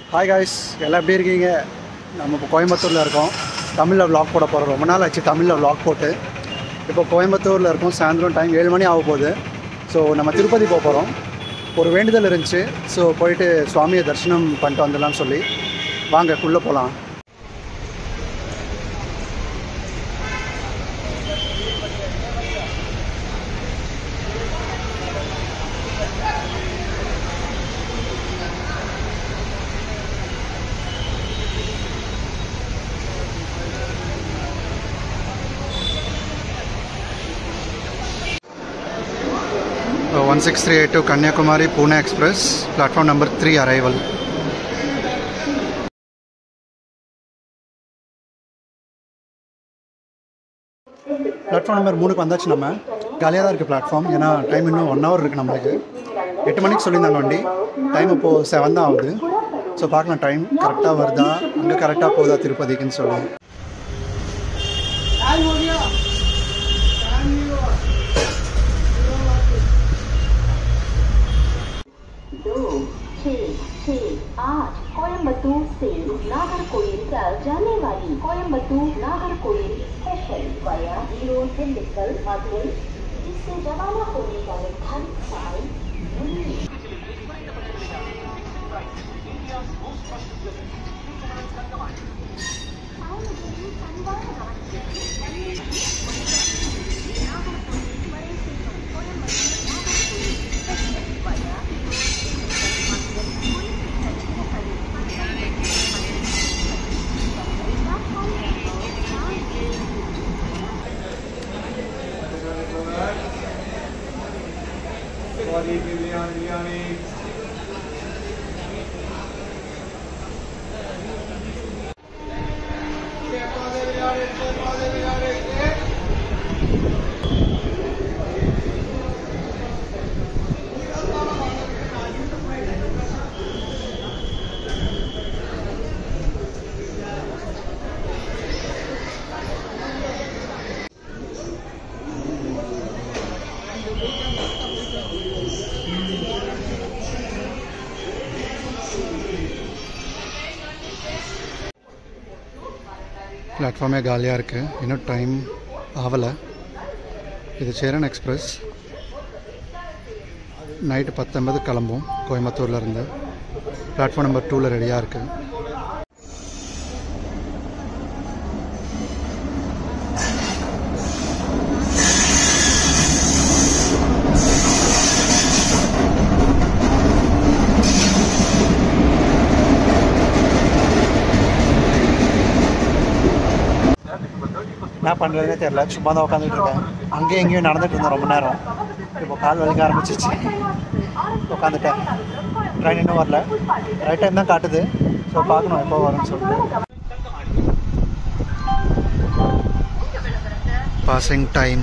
Hi guys எல்லாம் எப்படி இருக்கீங்க நம்ம இப்போ கோயம்புத்தூரில் இருக்கோம் தமிழில் vlog போட போகிறோம் ரொம்ப நாள் ஆச்சு தமிழில் vlog போட்டு இப்போ கோயம்புத்தூரில் இருக்கோம் சாயந்தரம் டைம் ஏழு மணி ஆக போகுது ஸோ நம்ம திருப்பதி போக போகிறோம் ஒரு வேண்டுதல் இருந்துச்சு ஸோ போயிட்டு சுவாமியை தரிசனம் பண்ணிட்டு வந்துடலாம்னு சொல்லி வாங்க உள்ளே போகலாம் one six three eight two Kanyakumari Pune express platform number three arrival platform number மூணுக்கு வந்தாச்சு நம்ம காலியாக தான் இருக்குது பிளாட்ஃபார்ம் ஏன்னா டைம் இன்னும் ஒன் ஹவர் இருக்குது நம்மளுக்கு எட்டு மணிக்கு சொல்லியிருந்தாங்க வண்டி டைம் இப்போது செவன் தான் ஆகுது ஸோ பார்க்கலாம் டைம் கரெக்டாக வருதா அங்கே கரெக்டாக போகுதா திருப்பதிக்குன்னு சொல்லி दो छः छः आठ कोयम्बतूर से नागरकोइल तक जाने वाली Coimbatore Nagercoil special via zero Dindigul Madurai जिससे रवाना होने का निर्धारित समय பிளாட்ஃபார்மே காலியாக இருக்குது இன்னும் டைம் ஆகலை இது சேரன் எக்ஸ்பிரஸ் நைட்டு பத்தொன்பது கிளம்பும் கோயம்புத்தூர்லேருந்து பிளாட்ஃபார்ம் நம்பர் டூவில் ரெடியாக இருக்குது என்ன பண்ணுறதுனே தெரில சும்மா தான் உட்காந்துட்டு இருக்கேன் அங்கேயும் எங்கேயும் நடந்துட்டு இருந்தேன் ரொம்ப நேரம் இப்போ கால் வலிக்க ஆரம்பிச்சிச்சு உட்காந்துட்டேன் ட்ரெயின் இன்னும் வரல ரைட் டைம் தான் காட்டுது ஸோ பார்க்கணும் எப்போ வரும்னு சொல்லிட்டு பாசிங் டைம்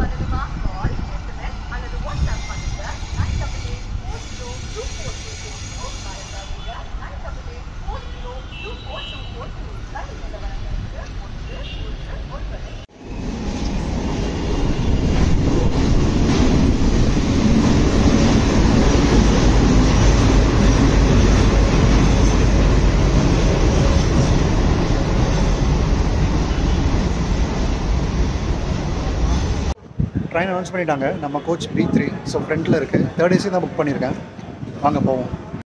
ட்ரெயின் அனௌன்ஸ் பண்ணிட்டாங்க நம்ம கோச் பி த்ரீ ஸோ ஃப்ரண்ட்டில் இருக்குது தேர்ட் ஏசி தான் புக் பண்ணியிருக்கேன் வாங்க போவோம்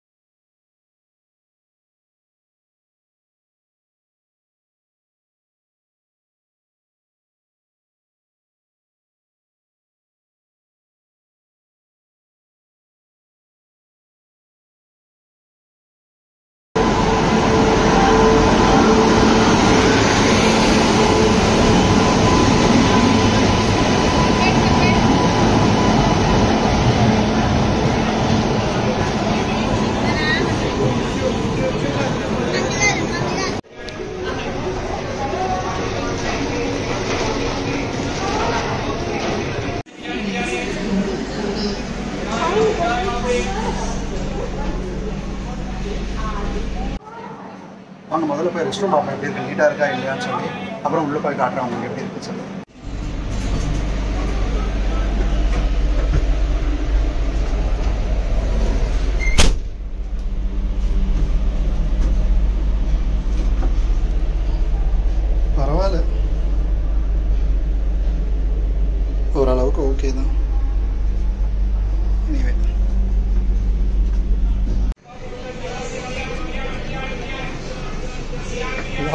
வாங்க முதல்ல போய் ரெஸ்ட் ரூம் பார்ப்போம் எப்படி இருக்கு நீட்டாக இருக்கா இல்லையான்னு சொல்லி அப்புறம் உள்ளே போய் காட்டுறேன் உங்களுக்கு எப்படி இருக்குன்னு சொல்லி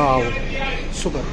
வாவ் சூப்பர்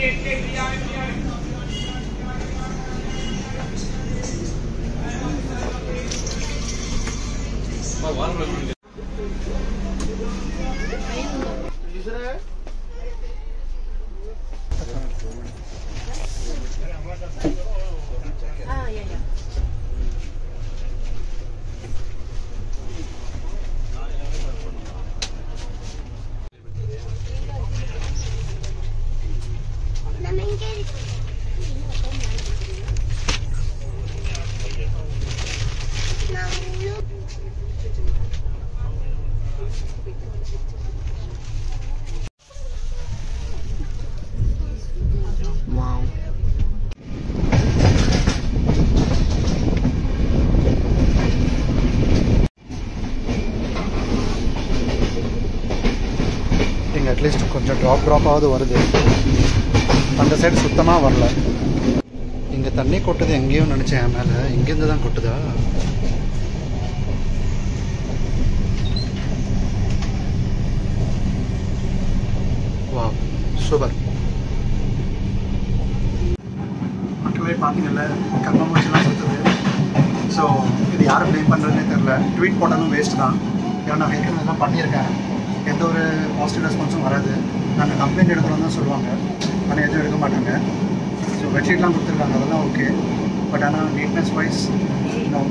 வாவ் இங்கே அட்லீஸ்ட் கொஞ்சம் ட்ராப் ட்ராப்பாவது வருது அந்த சைடு சுத்தமாக வரல இங்கே தண்ணி கொட்டுது எங்கேயோ நினச்சேன் என் மேலே இங்கேருந்து தான் கொட்டுதா வா சூப்பர் மக்களே பார்த்தீங்கல்ல கர்மமூச்சிலாம் சுற்றுது ஸோ இது யாரை ப்ளேம் பண்ணுறதுனே தெரில ட்வீட் போட்டாலும் வேஸ்ட் தான் ஏன்னா நான் ஏற்கனவே இதெல்லாம் பண்ணியிருக்கேன் எந்த ஒரு பாசிட்டிவ் ரெஸ்பான்ஸும் வராது நாங்கள் கம்ப்ளைண்ட் எடுக்கிறோம் தான் சொல்லுவாங்க ஆனால் எதுவும் எடுக்க மாட்டாங்க ஸோ பெட்ஷீட்லாம் கொடுத்துருக்காங்க அதெல்லாம் ஓகே பட் ஆனால் நீட்னஸ் வைஸ் நோ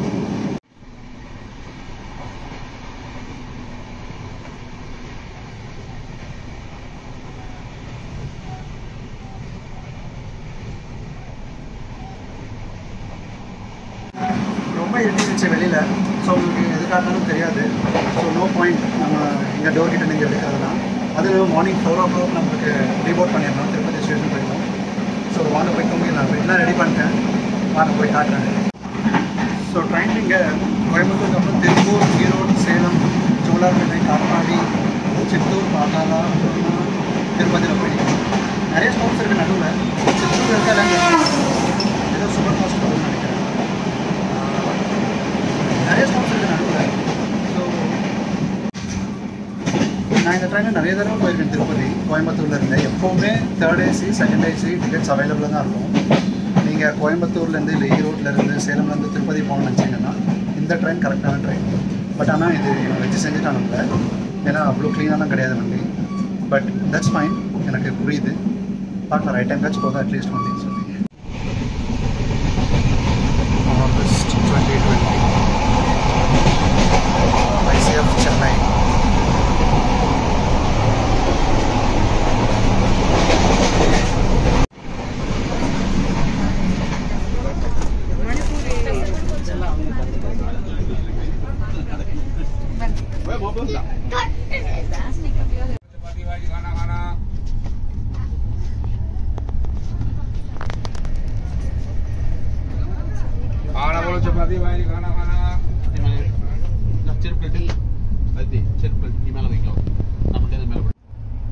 ரொம்ப இருந்துச்சு வெளியில் ஸோ உங்களுக்கு எது காட்டினாலும் தெரியாது ஸோ நோ பாயிண்ட் நம்ம இங்கே டோர் கிட்ட நீங்கள் எடுக்கிறதுலாம் அது மார்னிங் ஃபோர் ஓ கிளாக் நம்மளுக்கு ரீபோர்ட் பண்ணிடணும் திருப்பதி ஸ்டேஷன் போயிடணும் ஸோ வாங்க போய் தூங்கிடலாம் வீட்டிலாம் ரெடி பண்ணிட்டேன் வாங்க போய் காட்டுறேன் ஸோ ட்ரெயின் இங்கே கோயம்புத்தூருக்கு அப்புறம் திருப்பூர் ஈரோடு சேலம் சோழார்பேட்டை காட்பாடி சித்தூர் பாட்டாளா திருப்பதியில் போயிடுங்க நிறைய ஸ்டாப்ஸ் இருக்குது நடுவில் சித்தூர் இருக்காங்க ஏதோ சூப்பர் ஃபாஸ்ட் போகும்னு நினைக்கிறேன் நிறைய ஸ்டாப்ஸ் இருக்குது நடுவில் ஸோ நான் இந்த ட்ரெயினில் நிறைய தடவை போயிருக்கேன் திருப்பதி கோயம்புத்தூர்ல இருந்து எப்போவுமே third AC second AC tickets அவைலபிளாக தான் இருக்கும் நீங்கள் கோயம்புத்தூர்லேருந்து இல்லை ஈரோட்லேருந்து சேலம்லேருந்து திருப்பதி போகணும்னு நினச்சிங்கன்னா இந்த ட்ரெயின் கரெக்டான ட்ரெயின் பட் ஆனால் இது இவன் வச்சு செஞ்சுட்டானுங்கள ஏன்னா அவ்வளோ க்ளீனாலாம் கிடையாது வண்டி பட் தட்ஸ் ஃபைன் எனக்கு புரியுது பார்க்கலாம் ரைட் டைம் கட்சி போதும் அட்லீஸ்ட் வண்டின்னு சொல்லி August twenty twenty ICF Chennai खाना बोलो चपाती भाई खाना खाना ചെറുപ്പിൽ അതെ ചെറുപ്പിൽ ഈ മേലെ വയ്ക്കാം നമുക്കത് മേലെ പിടിക്കാം.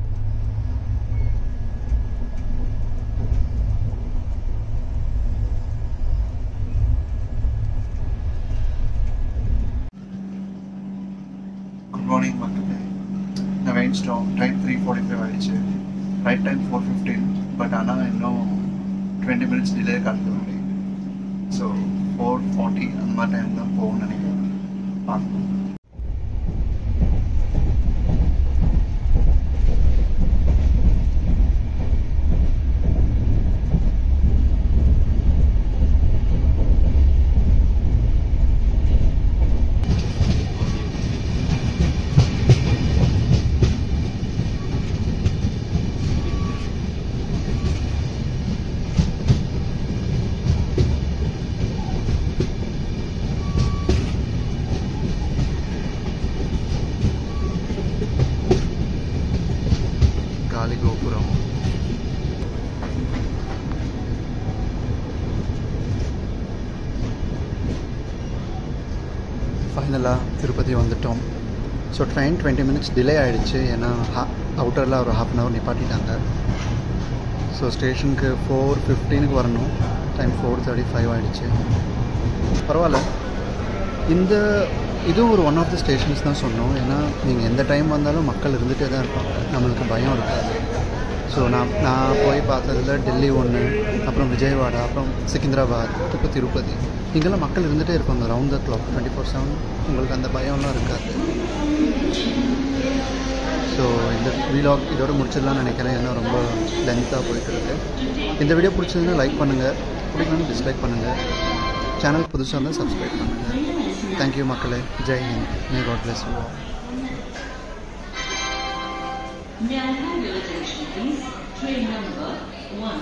குட் மார்னிங் மக்களே நான் வெயின்ஸ்டோம் டைம் த்ரீ ஃபார்ட்டி ஃபைவ் ஆயிடுச்சு right time four fifteen but ஆனால் இன்னும் டுவெண்ட்டி மினிட்ஸ் டிலே காட்டுது வண்டி ஸோ ஃபோர் ஃபார்ட்டி அந்த மாதிரி டைம் தான் போகும்னு நினைக்கிறேன் பார்க்கலாம் గాలి గోపురం ஃபைனலாக திருப்பதி வந்துட்டோம் so train twenty minutes delay ஆகிடுச்சு ஏன்னா ஹா அவுட்டரில் ஒரு ஹாஃப் அன் ஹவர் நிப்பாட்டிட்டாங்க ஸோ ஸ்டேஷனுக்கு ஃபோர் ஃபிஃப்டீனுக்கு வரணும் டைம் ஃபோர் தேர்ட்டி ஃபைவ் ஆகிடுச்சு பரவாயில்ல இந்த இதுவும் ஒரு ஒன் ஆஃப் த ஸ்டேஷன்ஸ் தான் சொன்னோம் ஏன்னா நீங்கள் எந்த டைம் வந்தாலும் மக்கள் இருந்துகிட்டே தான் இருப்பாங்க நம்மளுக்கு பயம் இருக்காது ஸோ நான் நான் போய் பார்த்ததில் டெல்லி ஒன்று அப்புறம் விஜயவாடா அப்புறம் சிக்கிந்திராபாத் இப்போ திருப்பதி இங்கெல்லாம் மக்கள் இருந்துகிட்டே இருப்பாங்க round the clock twenty four seven உங்களுக்கு அந்த பயம்லாம் இருக்காது ஸோ இந்த வீலாக் இதோட முடிச்சிடலாம்னு நினைக்கிறேன் ஏன்னா ரொம்ப லென்த்தாக போயிட்டு இருக்கு இந்த வீடியோ பிடிச்சதுன்னா லைக் பண்ணுங்கள் பிடிக்கலன்னு டிஸ்லைக் பண்ணுங்கள் சேனல் புதுசாக இருந்தால் சப்ஸ்கிரைப் பண்ணுங்கள் தேங்க்யூ மக்களே Jai Hind may God bless you all Myanmar attention please. Train number one.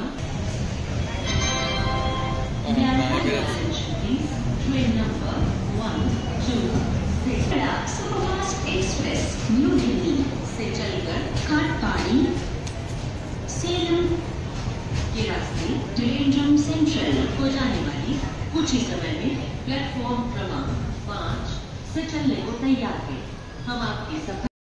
Myanmar attention please. Train number one, two, three. Superfast Express, New Delhi से चलकर काटपाड़ी सेलम के रास्ते ट्रिवेंड्रम सेंट्रल को जाने वाली कुछ ही समय में प्लेटफॉर्म क्रमांक पाँच से चलने को तैयार है हम आपकी सफर